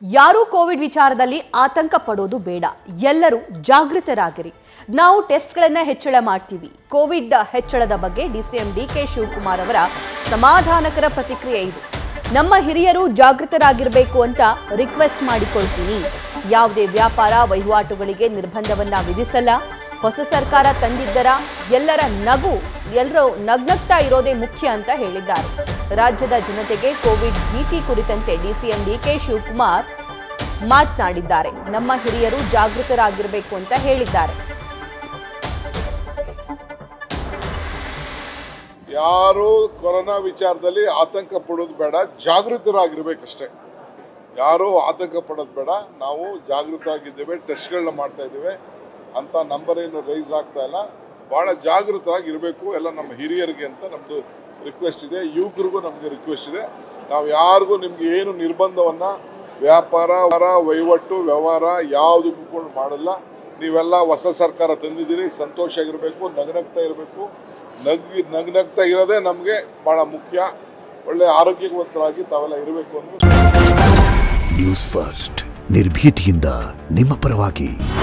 ಯಾರೂ ಕೋವಿಡ್ ವಿಚಾರದಲ್ಲಿ ಆತಂಕ ಪಡೋದು ಬೇಡ ಎಲ್ಲರೂ ಜಾಗೃತರಾಗಿರಿ ನಾವು ಟೆಸ್ಟ್ಗಳನ್ನ ಹೆಚ್ಚಳ ಮಾಡ್ತೀವಿ ಕೋವಿಡ್ ಹೆಚ್ಚಳದ ಬಗ್ಗೆ ಡಿಸಿಎಂ ಡಿಕೆ ಶಿವಕುಮಾರ್ ಅವರ ಸಮಾಧಾನಕರ ಪ್ರತಿಕ್ರಿಯೆ ಇದು ನಮ್ಮ ಹಿರಿಯರು ಜಾಗೃತರಾಗಿರಬೇಕು ಅಂತ ರಿಕ್ವೆಸ್ಟ್ ಮಾಡಿಕೊಳ್ತೀನಿ ಯಾವುದೇ ವ್ಯಾಪಾರ ವಹಿವಾಟುಗಳಿಗೆ ನಿರ್ಬಂಧವನ್ನ ವಿಧಿಸಲ್ಲ ಹೊಸ ಸರ್ಕಾರ ತಂದಿದ್ದರ ಎಲ್ಲರ ನಗು ಎಲ್ಲರೂ ನಗ್ನಗ್ತಾ ಇರೋದೇ ಮುಖ್ಯ ಅಂತ ಹೇಳಿದ್ದಾರೆ ರಾಜ್ಯದ ಜನತೆಗೆ ಕೋವಿಡ್ ಭೀತಿ ಕುರಿತಂತೆ ಡಿಸಿಎಂ ಡಿಕೆ ಶಿವಕುಮಾರ್ ಮಾತನಾಡಿದ್ದಾರೆ ನಮ್ಮ ಹಿರಿಯರು ಜಾಗೃತರಾಗಿರಬೇಕು ಅಂತ ಹೇಳಿದ್ದಾರೆ ಯಾರು ಕೊರೋನಾ ವಿಚಾರದಲ್ಲಿ ಆತಂಕ ಪಡೋದು ಬೇಡ ಜಾಗೃತರಾಗಿರ್ಬೇಕಷ್ಟೇ ಯಾರು ಆತಂಕ ಪಡೋದು ಬೇಡ ನಾವು ಜಾಗೃತರಾಗಿದ್ದೇವೆ ಟೆಸ್ಟ್ಗಳನ್ನ ಮಾಡ್ತಾ ಇದ್ದೇವೆ ಅಂತ ನಂಬರ್ ಏನು ರೈಸ್ ಆಗ್ತಾ ಇಲ್ಲ ಭಾಳ ಜಾಗೃತರಾಗಿ ಇರಬೇಕು ಎಲ್ಲ ನಮ್ಮ ಹಿರಿಯರಿಗೆ ಅಂತ ನಮ್ಮದು ರಿಕ್ವೆಸ್ಟ್ ಇದೆ ಯುವಕರಿಗೂ ನಮಗೆ ರಿಕ್ವೆಸ್ಟ್ ಇದೆ ನಾವು ಯಾರಿಗೂ ನಿಮ್ಗೆ ಏನು ನಿರ್ಬಂಧವನ್ನು ವ್ಯಾಪಾರ ವ್ಯವಹಾರ, ವಹಿವಾಟು ವ್ಯವಹಾರ ಯಾವುದಕ್ಕೂ ಕೂಡ ಮಾಡಲ್ಲ ನೀವೆಲ್ಲ ಹೊಸ ಸರ್ಕಾರ ತಂದಿದ್ದೀರಿ ಸಂತೋಷ ಆಗಿರಬೇಕು ನಗನಗ್ತಾ ಇರಬೇಕು ನಗ್ ನಗ್ನಗ್ತಾ ಇರೋದೇ ನಮಗೆ ಭಾಳ ಮುಖ್ಯ ಒಳ್ಳೆ ಆರೋಗ್ಯವಂತರಾಗಿ ತಾವೆಲ್ಲ ಇರಬೇಕು ಅನ್ನೋದು ನ್ಯೂಸ್ ಫಸ್ಟ್ ನಿರ್ಭೀತಿಯಿಂದ ನಿಮ್ಮ ಪರವಾಗಿ